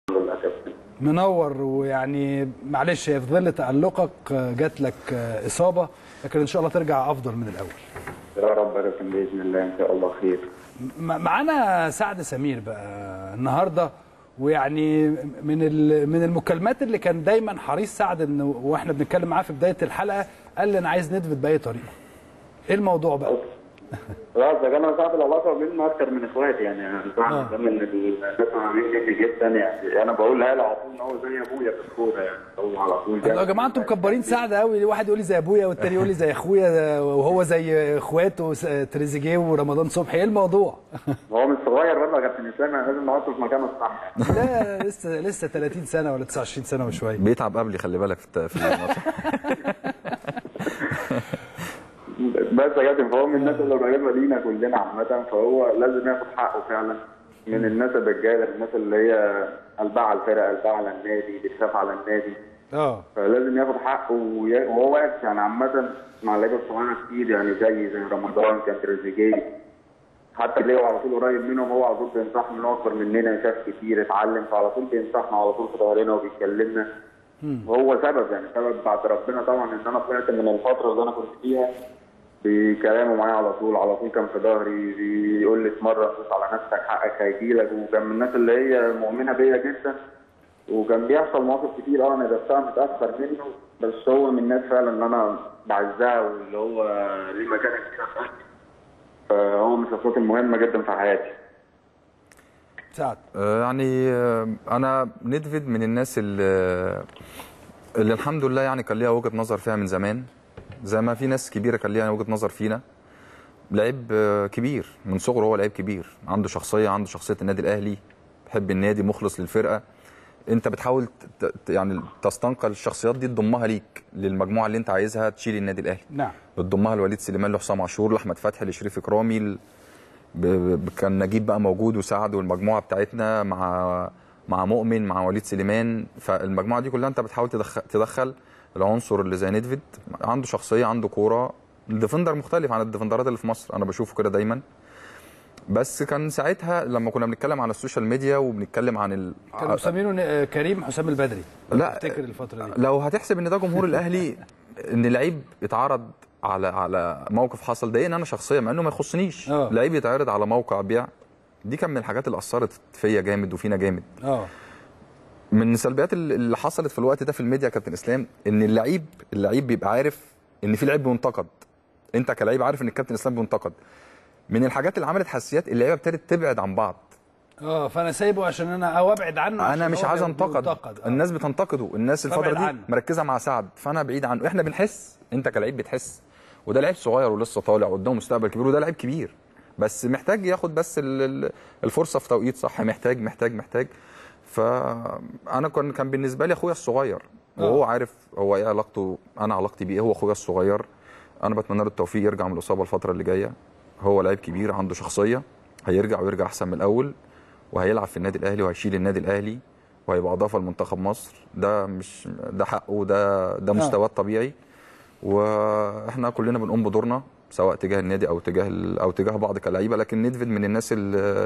لله كابتن منور ويعني معلش هي في ظل تألقك آه، جات لك آه، إصابة لكن إن شاء الله ترجع أفضل من الأول يا رب يا كابتن باذن الله ان شاء الله خير م- معانا سعد سمير بقى النهارده ويعني من ال- من المكالمات اللي كان دايما حريص سعد ان واحنا بنتكلم معاه في بدايه الحلقه قال لي انا عايز ندفد باي طريقه ايه الموضوع بقى لا ده انا صاحب العلاقه بيننا اكتر من اخواتي يعني انا آه. صاحب ده من الناس اللي جدا يعني انا بقولها له على طول ان هو زي ابويا في الكوره يعني هو على طول طب يا جماعه انتم مكبرين سعد قوي واحد يقول لي زي ابويا والتاني يقول لي زي اخويا وهو زي اخواته س- تريزيجيه ورمضان صبحي ايه الموضوع هو مش صغير برضه يا كابتن اسلام يعني لازم نحطه في مكانه الصح لا لسه لسه 30 سنه ولا 29 سنه وشويه بيتعب قبلي خلي بالك في الت- في الماتش بس يا كابتن فهو من الناس اللي قريبه لينا كلنا عامه فهو لازم ياخد حقه فعلا من الناس الرجاله الناس اللي هي قلبها على الفرقه قلبها على النادي بتخاف على النادي اه فلازم ياخد حقه وي- وهو واقف يعني عامة مع اللعيبة الصغيرة كتير يعني زي زي رمضان كان تريزيجيه حتى اللي هو على طول قريب منهم هو على طول بينصحنا ان هو اكبر مننا شاف كتير اتعلم فعلى طول بينصحنا على طول في ظهرنا وبيكلمنا وهو سبب يعني سبب بعد ربنا طبعا ان انا طلعت من الفترة اللي انا كنت فيها بكلامه معايا على طول على طول كان في ظهري بيقول لي اتمرن دوس على نفسك حقك هيجيلك وكان من الناس اللي هي مؤمنة بيا جدا وكان بيحصل مواقف كتير اه انا درستها متاخر منه بس هو من الناس فعلا اللي انا بعزها واللي هو ليه مكانه كبيره في قلبي. فهو من الشخصيات المهمه جدا في حياتي سعد آه، يعني آه، انا ندفد من الناس اللي, اللي الحمد لله يعني كان ليها وجهه نظر فيها من زمان زي ما في ناس كبيره كان ليها وجهه نظر فينا لعيب آه، كبير من صغره هو لعيب كبير عنده شخصيه عنده شخصيه النادي الاهلي بيحب النادي مخلص للفرقه انت بتحاول ت- ت- يعني تستنقل الشخصيات دي تضمها ليك للمجموعه اللي انت عايزها تشيل النادي الاهلي نعم بتضمها لوليد سليمان لحسام عاشور لاحمد فتحي لشريف اكرامي ل- ب- ب- كان نجيب بقى موجود وسعد والمجموعه بتاعتنا مع مع مؤمن مع وليد سليمان فالمجموعه دي كلها انت بتحاول تدخل, تدخل العنصر اللي زي ندفد عنده شخصيه عنده كوره ديفندر مختلف عن الديفندرات اللي في مصر انا بشوفه كده دايما بس كان ساعتها لما كنا بنتكلم على السوشيال ميديا وبنتكلم عن ال... كانوا مسمينه ن- كريم حسام البدري لا. افتكر الفتره دي لو هتحسب ان ده جمهور الاهلي ان لعيب اتعرض على على موقف حصل ضايقني انا شخصيا مع انه ما يخصنيش آه. لعيب يتعرض على موقع بيع دي كان من الحاجات اللي اثرت فيا جامد وفينا جامد اه من السلبيات اللي اللي حصلت في الوقت ده في الميديا يا كابتن اسلام ان اللعيب اللعيب بيبقى عارف ان في لعيب بينتقد انت كلعيب عارف ان الكابتن اسلام بينتقد من الحاجات اللي عملت حساسيات اللعيبه ابتدت تبعد عن بعض اه فانا سايبه عشان انا او ابعد عنه انا عشان مش هو عايز بينتقد. انتقد آه. الناس بتنتقده الناس الفتره فابعد دي عنه. مركزه مع سعد فانا بعيد عنه احنا بنحس انت كلاعب بتحس وده لعيب صغير ولسه طالع قدامه مستقبل كبير وده لعيب كبير بس محتاج ياخد بس ال- ال- الفرصه في توقيت صح محتاج محتاج محتاج فانا كان كان بالنسبه لي اخويا الصغير وهو عارف هو ايه علاقته انا علاقتي بيه إيه، هو اخويا الصغير انا بتمنى له التوفيق يرجع من الاصابه الفتره اللي جايه هو لعيب كبير عنده شخصيه هيرجع ويرجع احسن من الاول وهيلعب في النادي الاهلي وهيشيل النادي الاهلي وهيبقى اضافه لمنتخب مصر ده مش ده حقه ده ده مستواه الطبيعي واحنا كلنا بنقوم بدورنا سواء تجاه النادي او تجاه ال- او تجاه بعض كلعيبه لكن ندفد من الناس اللي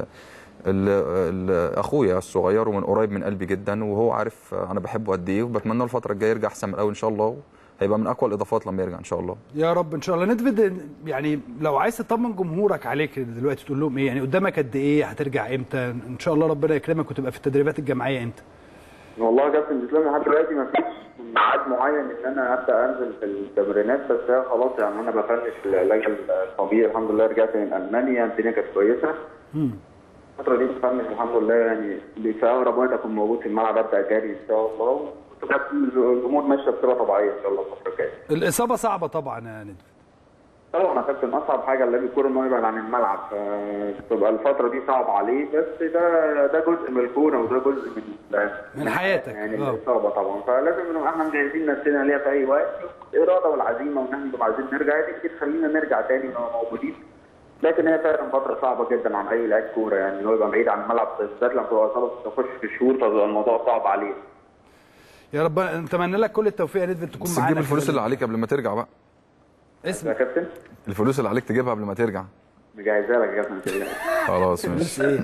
اللي اخويا الصغير ومن قريب من قلبي جدا وهو عارف انا بحبه قد ايه وبتمنى له الفتره الجايه يرجع احسن من الاول ان شاء الله هيبقى من اقوى الاضافات لما يرجع ان شاء الله يا رب ان شاء الله ندفد يعني لو عايز تطمن جمهورك عليك دلوقتي تقول لهم ايه يعني قدامك قد ايه هترجع امتى ان شاء الله ربنا يكرمك وتبقى في التدريبات الجماعيه امتى والله يا كابتن اسلام لحد دلوقتي ما فيش ميعاد معين ان انا ابدا انزل في التمرينات بس هي خلاص يعني انا بفنش العلاج الطبيعي الحمد لله رجعت من المانيا الدنيا كانت كويسه الفتره دي بفنش الحمد لله يعني في اقرب وقت اكون موجود في الملعب ابدا جري ان شاء الله وتبقى الامور ماشيه بصوره طبيعيه ان شاء الله الفتره الجايه الاصابه صعبه طبعا يا ندفد طبعا يا كابتن اصعب حاجه اللي الكوره انه يبعد عن الملعب فتبقى الفتره دي صعبه عليه بس ده ده جزء من الكوره وده جزء من من حياتك. يعني آه. الاصابه طبعا فلازم نبقى احنا مجهزين نفسنا ليها في اي وقت الاراده والعزيمه وان احنا نبقى عايزين نرجع هي دي اللي تخلينا نرجع تاني نبقى موجودين لكن هي فعلا فتره صعبه جدا عن اي لاعب كوره يعني ان هو يبقى بعيد عن الملعب بالذات لما تبقى اصابه تخش في شهور فبيبقى الموضوع صعب عليه يا رب نتمنى لك كل التوفيق يا ندفد تكون بس معانا تجيب الفلوس كده. اللي عليك قبل ما ترجع بقى اسم يا كابتن الفلوس اللي عليك تجيبها قبل ما ترجع مجهزها لك يا كابتن كده خلاص ماشي ايه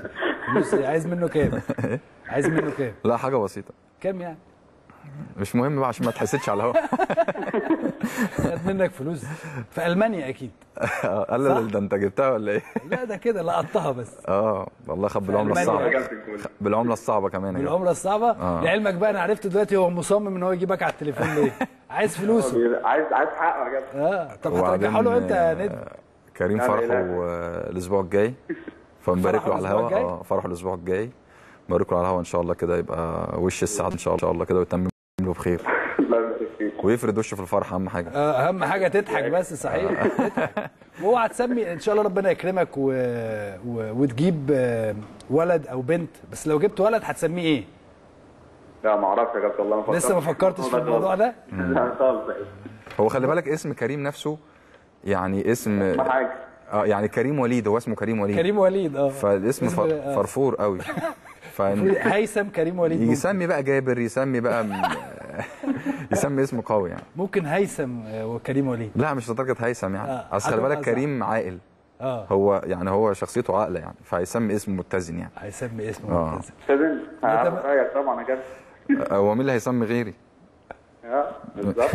فلوس إيه؟ عايز منه كام عايز منه كام لا حاجه بسيطه كام يعني مش مهم بقى عشان ما تحسدش على الهوا خد منك فلوس في المانيا اكيد قال لي ده انت جبتها ولا ايه؟ لا ده كده لقطتها بس اه والله خد بالعمله ألمانيا. الصعبه جبت الجول بالعمله الصعبه كمان يا جدع. بالعمله الصعبه لعلمك بقى انا عرفت دلوقتي هو مصمم ان هو يجيبك على التليفون ليه عايز فلوسه عايز عايز حقه يا جدع اه طب وبعدين، هترجعه له امتى يا آه، ند كريم لا، فرحه لا. آه، الاسبوع الجاي فنبارك فرحه له على الأسبوع الهوا الجاي؟ اه فرحه الاسبوع الجاي نبارك له على الهوا ان شاء الله كده يبقى وش السعد ان شاء الله ان شاء الله كده ويتمم له بخير الله يبارك فيك ويفرد وشه في الفرحه اهم حاجه آه، اهم حاجه تضحك بس صحيح تضحك. واوعى تسمي ان شاء الله ربنا يكرمك و... و... وتجيب آه، ولد او بنت بس لو جبت ولد هتسميه ايه لا ما اعرفش يا جدع والله ما فكرت لسه ما فكرتش في الموضوع ده لا خالص هو خلي بالك اسم كريم نفسه يعني اسم ما حاجه اه يعني كريم وليد هو اسمه كريم وليد كريم وليد اه فالاسم اسم- فر- آه. فرفور قوي فإن هيثم كريم وليد ممكن, يسمي بقى جابر يسمي بقى م- يسمي اسم قوي يعني ممكن هيثم آه، وكريم وليد لا مش لدرجه هيثم يعني آه، اصل خلي هتبقى بالك صح. كريم عاقل اه هو يعني هو شخصيته عاقله يعني فهيسمي اسم متزن يعني هيسمي اسمه آه. ممتاز استاذن تمام. هعرف رايك طبعا يا جدع هو مين اللي هيسمي غيري اه بالظبط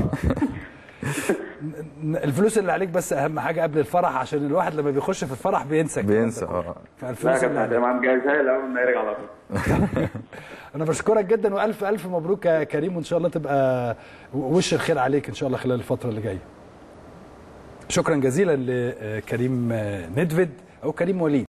الفلوس اللي عليك بس اهم حاجه قبل الفرح عشان الواحد لما بيخش في الفرح بينسى الكلام ده بينسى كله. اه لا فالفلوس يا اللي جدع عليك تمام جاهزها لي اول ما يرجع على طول انا بشكرك جدا والف الف مبروك يا كريم وان شاء الله تبقى وش الخير عليك ان شاء الله خلال الفتره اللي جايه شكرا جزيلا لكريم ندفد او كريم وليد